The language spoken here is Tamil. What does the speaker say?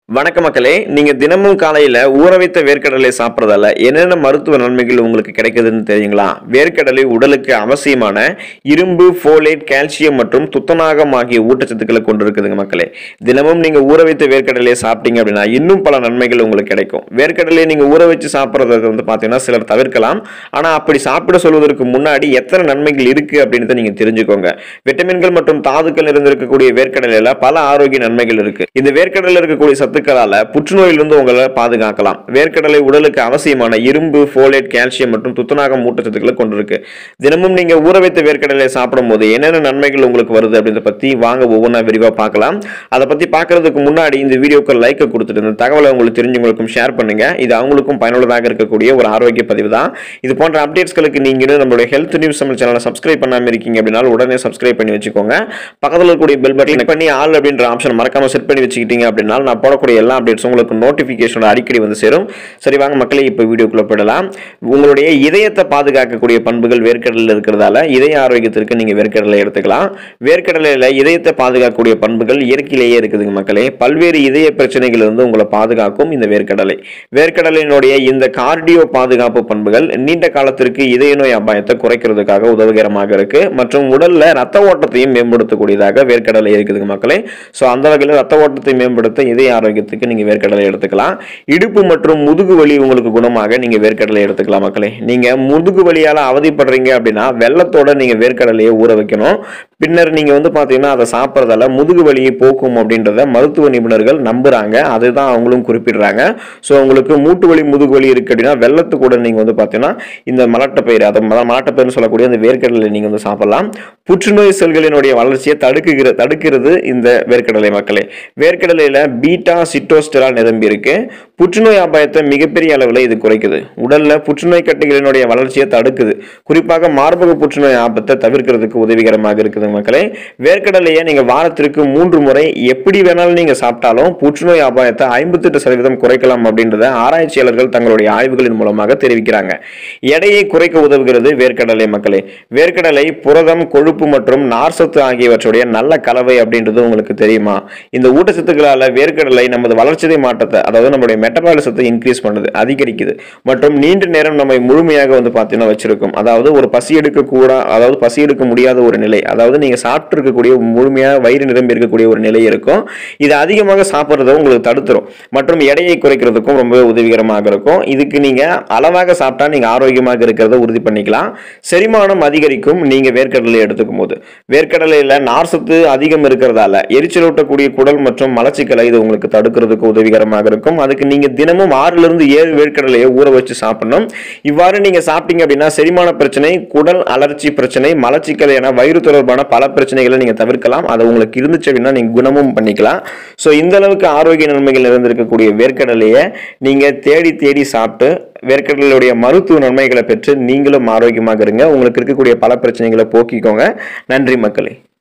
வணக்க மக்களே நீங்க தினமும் காலையில ஊற வைத்த வேர்க்கடலை சாப்பிட்றதால என்னென்ன மருத்துவ நன்மைகள் உங்களுக்கு கிடைக்குதுன்னு தெரியுங்களா வேர்க்கடலை உடலுக்கு அவசியமான இரும்பு ஃபோலேட் கால்சியம் மற்றும் துத்தநாகம் ஆகிய ஊட்டச்சத்துக்களை கொண்டிருக்குதுங்க மக்களே தினமும் நீங்க ஊற வைத்த வேர்க்கடலையை சாப்பிட்டீங்க அப்படின்னா இன்னும் பல நன்மைகள் உங்களுக்கு கிடைக்கும் வேர்க்கடலையை நீங்க ஊற வச்சு சாப்பிட்றத வந்து பார்த்தீங்கன்னா சிலர் தவிர்க்கலாம் ஆனா அப்படி சாப்பிட சொல்வதற்கு முன்னாடி எத்தனை நன்மைகள் இருக்கு அப்படின்றத நீங்க தெரிஞ்சுக்கோங்க விட்டமின்கள் மற்றும் தாதுக்கள் இருந்திருக்கக்கூடிய வேர்க்கடலையில பல ஆரோக்கிய நன்மைகள் இருக்கு இந்த வேர்க்கடலையில் இருக்கக்கூடிய சத்துக்களால புற்றுநோயிலிருந்து உங்களை பாதுகாக்கலாம் வேர்க்கடலை உடலுக்கு அவசியமான இரும்பு ஃபோலேட் கால்சியம் மற்றும் துத்தநாகம் ஊட்டச்சத்துக்களை கொண்டிருக்கு தினமும் நீங்க ஊற வைத்த வேர்க்கடலை சாப்பிடும் போது என்னென்ன நன்மைகள் உங்களுக்கு வருது அப்படின்றத பத்தி வாங்க ஒவ்வொன்றா விரிவா பார்க்கலாம் அதை பத்தி பார்க்கறதுக்கு முன்னாடி இந்த வீடியோக்கு லைக் கொடுத்துட்டு இந்த தகவலை உங்களுக்கு தெரிஞ்சவங்களுக்கும் ஷேர் பண்ணுங்க இது அவங்களுக்கும் பயனுள்ளதாக இருக்கக்கூடிய ஒரு ஆரோக்கிய பதிவு தான் இது போன்ற அப்டேட்ஸ்களுக்கு நீங்களும் நம்மளுடைய ஹெல்த் நியூஸ் தமிழ் சேனலை சப்ஸ்கிரைப் பண்ணாம இருக்கீங்க அப்படின்னா உடனே சப்ஸ்கிரைப் பண்ணி வச்சுக்கோங்க பக்கத்தில் இருக்கக்கூடிய பெல் பட்டன் click பண்ணி ஆல் அப்படின்ற ஆப்ஷன் மறக்காம செட் பண்ணி வச்சுக்கிட்டீங்க அப்படின்னா நான் போடக்கூடிய எல்லா அப்டேட்ஸும் உங்களுக்கு நோட்டிஃபிகேஷன் அடிக்கடி வந்து சேரும் சரி வாங்க மக்களே இப்போ வீடியோக்குள்ள போயிடலாம் உங்களுடைய இதயத்தை பாதுகாக்கக்கூடிய பண்புகள் வேர்க்கடலில் இருக்கிறதால இதய ஆரோக்கியத்திற்கு நீங்க வேர்க்கடலை எடுத்துக்கலாம் வேர்க்கடலையில் இதயத்தை பாதுகாக்கக்கூடிய பண்புகள் இயற்கையிலேயே இருக்குதுங்க மக்களே பல்வேறு இதய பிரச்சனைகள் இருந்து உங்களை பாதுகாக்கும் இந்த வேர்க்கடலை வேர்க்கடலையினுடைய இந்த கார்டியோ பாதுகாப்பு பண்புகள் நீண்ட காலத்திற்கு இதய நோய் அபாயத்தை குறைக்கிறதுக்காக உதவிகரமாக இருக்கு மற்றும் உடல்ல ரத்த ஓட்டத்தையும் மேம்படுத்தக்கூடியதாக வேர்க்கடலை இருக்குதுங்க மக்களே ஸோ அந்த வகையில் ரத்த ஓட்டத்தை மேம்படுத்த இதய ஆரோக்கியத்துக்கு நீங்க வேர்க்கடலை எடுத்துக்கலாம் இடுப்பு மற்றும் முதுகு வலி உங்களுக்கு குணமாக நீங்க வேர்க்கடலை எடுத்துக்கலாம் மக்களே நீங்க முதுகு வலியால அவதிப்படுறீங்க அப்படின்னா வெள்ளத்தோட நீங்க வேர்க்கடலையை ஊற வைக்கணும் பின்னர் நீங்க வந்து பாத்தீங்கன்னா அதை சாப்பிட்றதால முதுகு வலியை போக்கும் அப்படின்றத மருத்துவ நிபுணர்கள் நம்புறாங்க அதுதான் அவங்களும் குறிப்பிடுறாங்க ஸோ உங்களுக்கு மூட்டு வலி முதுகு வலி இருக்கு அப்படின்னா வெள்ளத்து கூட நீங்க வந்து பாத்தீங்கன்னா இந்த மலட்டப்பயிர் அதை மல- மலட்டப்பயிர்னு சொல்லக்கூடிய அந்த வேர்க்கடலை நீங்க வந்து சாப்பிடலாம் புற்றுநோய் செல்களினுடைய வளர்ச்சியை தடுக்குகிற தடுக்கிறது இந்த வேர்க்கடலை மக்களே வேர்க்கடலையில பீட்டா சிட்டோஸ்டெரால் நிரம்பி இருக்கு புற்றுநோய் அபாயத்தை மிகப்பெரிய அளவில் இது குறைக்குது உடல்ல புற்றுநோய் கட்டிகளினுடைய வளர்ச்சியை தடுக்குது குறிப்பாக மார்பக புற்றுநோய் ஆபத்தை தவிர்க்கிறதுக்கு உதவிகரமாக இருக்குது மக்களே வேர்க்கடலையை நீங்க வாரத்திற்கு மூன்று முறை எப்படி வேணாலும் நீங்க சாப்பிட்டாலும் புற்றுநோய் அபாயத்தை ஐம்பத்தெட்டு சதவீதம் குறைக்கலாம் அப்படின்றத ஆராய்ச்சியாளர்கள் தங்களுடைய ஆய்வுகளின் மூலமாக தெரிவிக்கிறாங்க எடையை குறைக்க உதவுகிறது வேர்க்கடலை மக்களே வேர்க்கடலை புரதம் கொழுப்பு மற்றும் நார்சத்து ஆகியவற்றுடைய நல்ல கலவை அப்படின்றது உங்களுக்கு தெரியுமா இந்த ஊட்டச்சத்துக்களால வேர்க்கடலை நமது வளர்ச்சிதை மாற்றத்தை அதாவது நம்மளுடைய மெட்டபாலிசத்தை இன்க்ரீஸ் பண்ணுது அதிகரிக்குது மற்றும் நீண்ட நேரம் நம்மை முழுமையாக வந்து பார்த்தீங்கன்னா வச்சிருக்கும் அதாவது ஒரு பசி எடுக்க கூட அதாவது பசி எடுக்க முடியாத ஒரு நிலை அதாவது நீங்க சாப்பிட்டு இருக்கக்கூடிய முழுமையாக வயிறு நிரம்பி இருக்கக்கூடிய ஒரு நிலை இருக்கும் இது அதிகமாக சாப்பிட்றத உங்களுக்கு தடுத்துரும் மற்றும் எடையை குறைக்கிறதுக்கும் ரொம்பவே உதவிகரமாக இருக்கும் இதுக்கு நீங்க அளவாக சாப்பிட்டா நீங்க ஆரோக்கியமாக இருக்கிறத உறுதி பண்ணிக்கலாம் செரிமானம் அதிகரிக்கும் நீங்க வேர்க்கடலை எடுத்துக்கும் போது வேர்க்கடலையில நார்சத்து அதிகம் இருக்கிறதால எரிச்சலூட்டக்கூடிய குடல் மற்றும் மலச்சிக்கலை இது உங்களுக்கு தடுக்கிறதுக்கு உதவிகரமாக இருக்கும் அதுக்கு நீங்க தினமும் ஆறுல இருந்து ஏழு வேர்க்கடலையை ஊற வச்சு சாப்பிடணும் இவ்வாறு நீங்க சாப்பிட்டீங்க அப்படின்னா செரிமான பிரச்சனை குடல் அலர்ச்சி பிரச்சனை மலச்சிக்கல் என வயிறு தொடர்பான பல பிரச்சனைகளை நீங்க தவிர்க்கலாம் அது உங்களுக்கு இருந்துச்சு அப்படின்னா நீங்க குணமும் பண்ணிக்கலாம் ஸோ இந்த அளவுக்கு ஆரோக்கிய நன்மைகள் நிறைந்திருக்கக்கூடிய வேர்க்கடலையை நீங்க தேடி தேடி சாப்பிட்டு வேர்க்கடலையுடைய மருத்துவ நன்மைகளை பெற்று நீங்களும் ஆரோக்கியமாக இருங்க உங்களுக்கு இருக்கக்கூடிய பல பிரச்சனைகளை போக்கிக்கோங்க நன்றி மக்களே